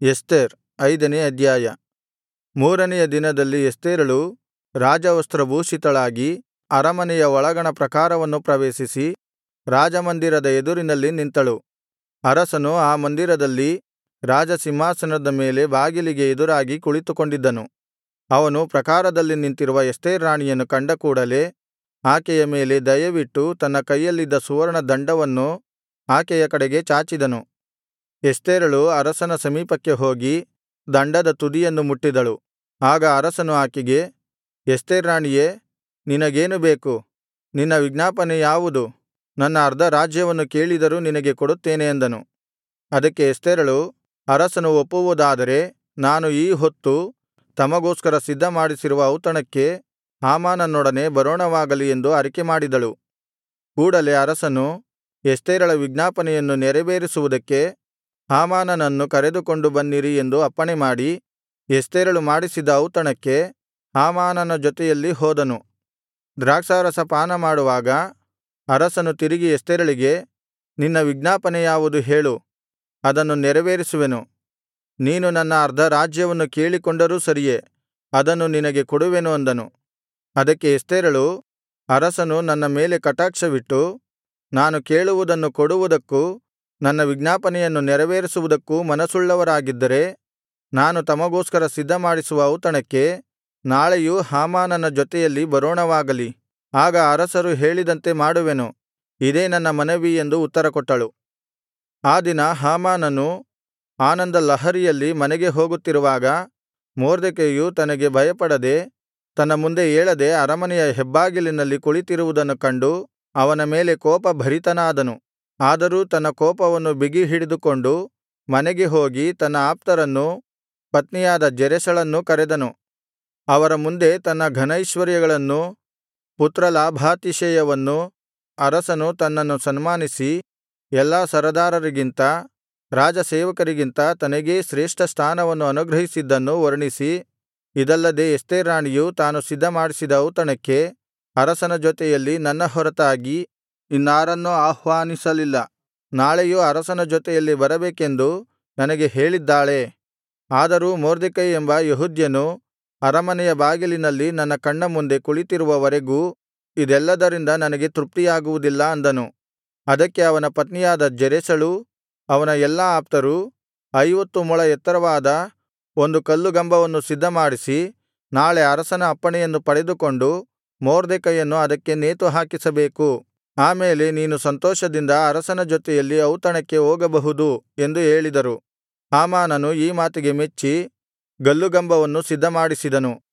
Esther ಐದನೇ ಅಧ್ಯಾಯ ಮೂರನೆಯ ದಿನದಲ್ಲಿ ಎಸ್ತೇರಳು ರಾಜವಸ್ತ್ರಭೂಷಿತಳಾಗಿ ಅರಮನೆಯ ಒಳಗಣ ಪ್ರಾಕಾರವನ್ನು ಪ್ರವೇಶಿಸಿ ರಾಜಮಂದಿರದ ಎದುರಿನಲ್ಲಿ ನಿಂತಳು ಅರಸನು ಆ ಮಂದಿರದಲ್ಲಿ ರಾಜಸಿಂಹಾಸನದ ಮೇಲೆ ಬಾಗಿಲಿಗೆ ಎದುರಾಗಿ ಕುಳಿತುಕೊಂಡಿದ್ದನು ಅವನು ಪ್ರಾಕಾರದಲ್ಲಿ ನಿಂತಿರುವ ಎಸ್ತೇರ್ ರಾಣಿಯನ್ನು ಕಂಡ ಕೂಡಲೆ ಆಕೆಯ ಮೇಲೆ ದಯವಿಟ್ಟು ತನ್ನ ಕೈಯಲ್ಲಿದ್ದ ಸುವರ್ಣ ದಂಡವನ್ನು ಆಕೆಯ ಕಡೆಗೆ ಚಾಚಿದನು ಎಸ್ತೇರಳು ಅರಸನ ಸಮೀಪಕ್ಕೆ ಹೋಗಿ ದಂಡದ ತುದಿಯನ್ನು ಮುಟ್ಟಿದಳು ಆಗ ಅರಸನು ಆಕೆಗೆ ಎಸ್ತೇರ್ ರಾಣಿಯೇ ನಿನಗೇನು ಬೇಕು ನಿನ್ನ ವಿಜ್ಞಾಪನೆ ಯಾವುದು ನನ್ನ ಅರ್ಧ ರಾಜ್ಯವನ್ನು ಕೇಳಿದರೂ ನಿನಗೆ ಕೊಡುತ್ತೇನೆ ಅಂದನು ಅದಕ್ಕೆ ಎಸ್ತೇರಳು ಅರಸನು ಒಪ್ಪುವುದಾದರೆ ನಾನು ಈ ಹೊತ್ತು ತಮಗೋಸ್ಕರ ಸಿದ್ಧಮಾಡಿಸಿರುವ ಔತಣಕ್ಕೆ ಹಾಮಾನನೊಡನೆ ಬರೋಣವಾಗಲಿ ಎಂದು ಅರಿಕೆಮಾಡಿದಳು ಕೂಡಲೆ ಅರಸನು ಎಸ್ತೇರಳ ವಿಜ್ಞಾಪನೆಯನ್ನು ನೆರವೇರಿಸುವುದಕ್ಕೆ ಹಾಮಾನನನ್ನು ಕರೆದುಕೊಂಡು ಬನ್ನಿರಿ ಎಂದು ಅಪ್ಪಣೆಮಾಡಿ ಎಸ್ತೇರಳು ಮಾಡಿಸಿದ್ದ ಔತಣಕ್ಕೆ ಹಾಮಾನನ ಜೊತೆಯಲ್ಲಿ ಹೋದನು ದ್ರಾಕ್ಷಾರಸ ಪಾನಮಾಡುವಾಗ ಅರಸನು ತಿರುಗಿ ಎಸ್ತೇರಳಿಗೆ ನಿನ್ನ ವಿಜ್ಞಾಪನೆ ಯಾವುದು ಹೇಳು ಅದನ್ನು ನೆರವೇರಿಸುವೆನು ನೀನು ನನ್ನ ಅರ್ಧ ರಾಜ್ಯವನ್ನು ಕೇಳಿಕೊಂಡರೂ ಸರಿಯೇ ಅದನ್ನು ನಿನಗೆ ಕೊಡುವೆನು ಅಂದನು ಅದಕ್ಕೆ ಎಸ್ತೇರಳು ಅರಸನು ನನ್ನ ಮೇಲೆ ಕಟಾಕ್ಷವಿಟ್ಟು ನಾನು ಕೇಳುವುದನ್ನು ಕೊಡುವುದಕ್ಕೂ ನನ್ನ ವಿಜ್ಞಾಪನೆಯನ್ನು ನೆರವೇರಿಸುವುದಕ್ಕೂ ಮನಸ್ಸುಳ್ಳವರಾಗಿದ್ದರೆ ನಾನು ತಮಗೋಸ್ಕರ ಸಿದ್ಧಮಾಡಿಸುವ ಔತಣಕ್ಕೆ ನಾಳೆಯೂ ಹಾಮಾನನ ಜೊತೆಯಲ್ಲಿ ಬರೋಣವಾಗಲಿ ಆಗ ಅರಸರು ಹೇಳಿದಂತೆ ಮಾಡುವೆನು ಇದೇ ನನ್ನ ಮನವಿ ಎಂದು ಉತ್ತರಕೊಟ್ಟಳು ಆ ದಿನ ಹಾಮಾನನು ಆನಂದ ಲಹರಿಯಲ್ಲಿ ಮನೆಗೆ ಹೋಗುತ್ತಿರುವಾಗ ಮೊರ್ದೆಕೈಯು ತನಗೆ ಭಯಪಡದೆ ತನ್ನ ಮುಂದೆ ಏಳದೆ ಅರಮನೆಯ ಹೆಬ್ಬಾಗಿಲಿನಲ್ಲಿ ಕುಳಿತಿರುವುದನ್ನು ಕಂಡು ಅವನ ಮೇಲೆ ಕೋಪಭರಿತನಾದನು ಆದರೂ ತನ್ನ ಕೋಪವನ್ನು ಬಿಗಿಹಿಡಿದುಕೊಂಡು ಮನೆಗೆ ಹೋಗಿ ತನ್ನ ಆಪ್ತರನ್ನೂ ಪತ್ನಿಯಾದ ಜೆರೆಷಳನ್ನೂ ಕರೆದನು ಅವರ ಮುಂದೆ ತನ್ನ ಘನೈಶ್ವರ್ಯಗಳನ್ನೂ ಪುತ್ರಲಾಭಾತಿಶಯವನ್ನೂ ಅರಸನು ತನ್ನನ್ನು ಸನ್ಮಾನಿಸಿ ಎಲ್ಲಾ ಸರದಾರರಿಗಿಂತ ರಾಜಸೇವಕರಿಗಿಂತ ತನಗೇ ಶ್ರೇಷ್ಠ ಸ್ಥಾನವನ್ನು ಅನುಗ್ರಹಿಸಿದ್ದನ್ನು ವರ್ಣಿಸಿ ಇದಲ್ಲದೆ ಎಸ್ತೇರ್ ರಾಣಿಯು ತಾನು ಸಿದ್ಧಮಾಡಿಸಿದ ಔತಣಕ್ಕೆ ಅರಸನ ಜೊತೆಯಲ್ಲಿ ನನ್ನ ಹೊರತಾಗಿ ಇನ್ನಾರನ್ನೂ ಆಹ್ವಾನಿಸಲಿಲ್ಲ ನಾಳೆಯೂ ಅರಸನ ಜೊತೆಯಲ್ಲಿ ಬರಬೇಕೆಂದು ನನಗೆ ಹೇಳಿದ್ದಾಳೇ ಆದರೂ ಮೊರ್ದೆಕೈ ಎಂಬ ಯೆಹೂದ್ಯನು ಅರಮನೆಯ ಬಾಗಿಲಿನಲ್ಲಿ ನನ್ನ ಕಣ್ಣ ಮುಂದೆ ಕುಳಿತಿರುವವರೆಗೂ ಇದೆಲ್ಲದರಿಂದ ನನಗೆ ತೃಪ್ತಿಯಾಗುವುದಿಲ್ಲ ಅಂದನು ಅದಕ್ಕೆ ಅವನ ಪತ್ನಿಯಾದ ಜೆರೆಷಳೂ ಅವನ ಎಲ್ಲಾ ಆಪ್ತರೂ ಐವತ್ತು ಮೊಳ ಎತ್ತರವಾದ ಒಂದು ಕಲ್ಲುಗಂಬವನ್ನು ಸಿದ್ಧಮಾಡಿಸಿ ನಾಳೆ ಅರಸನ ಅಪ್ಪಣೆಯನ್ನು ಪಡೆದುಕೊಂಡು ಮೊರ್ದೆಕೈಯನ್ನು ಅದಕ್ಕೆ ನೇತುಹಾಕಿಸಬೇಕು ಆ ಮೇಲೆ ನೀನು ಸಂತೋಷದಿಂದ ಅರಸನ ಜೊತೆಯಲ್ಲಿ ಔತಣಕ್ಕೆ ಹೋಗಬಹುದು ಎಂದು ಹೇಳಿದರು ಹಾಮಾನನು ಈ ಮಾತಿಗೆ ಮೆಚ್ಚಿ ಗಲ್ಲುಗಂಬವನ್ನು ಸಿದ್ಧಮಾಡಿಸಿದನು